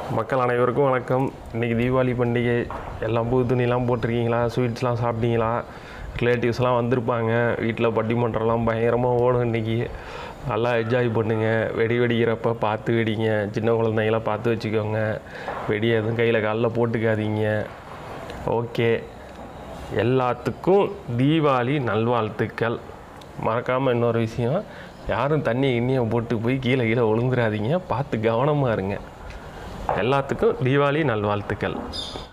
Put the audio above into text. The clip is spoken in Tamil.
மக்கள் அனைவருக்கும் வணக்கம் இன்றைக்கி தீபாவளி பண்டிகை எல்லாம் புது துணிலாம் போட்டிருக்கீங்களா ஸ்வீட்ஸ்லாம் சாப்பிட்டீங்களா ரிலேட்டிவ்ஸ்லாம் வந்திருப்பாங்க வீட்டில் பட்டிமன்றம்லாம் பயங்கரமாக ஓடும் இன்றைக்கி நல்லா என்ஜாய் பண்ணுங்கள் வெடி வெடிக்கிறப்ப பார்த்து வெடிங்க சின்ன குழந்தைங்களாம் பார்த்து வச்சுக்கோங்க வெடி எதுவும் கையில் காலில் போட்டுக்காதீங்க ஓகே எல்லாத்துக்கும் தீபாவளி நல்வாழ்த்துக்கள் மறக்காமல் இன்னொரு விஷயம் யாரும் தண்ணி எண்ணியை போட்டு போய் கீழே கீழே விழுந்துடாதீங்க பார்த்து கவனமாக இருங்க எல்லாத்துக்கும் தீபாவளி நல்வாழ்த்துக்கள்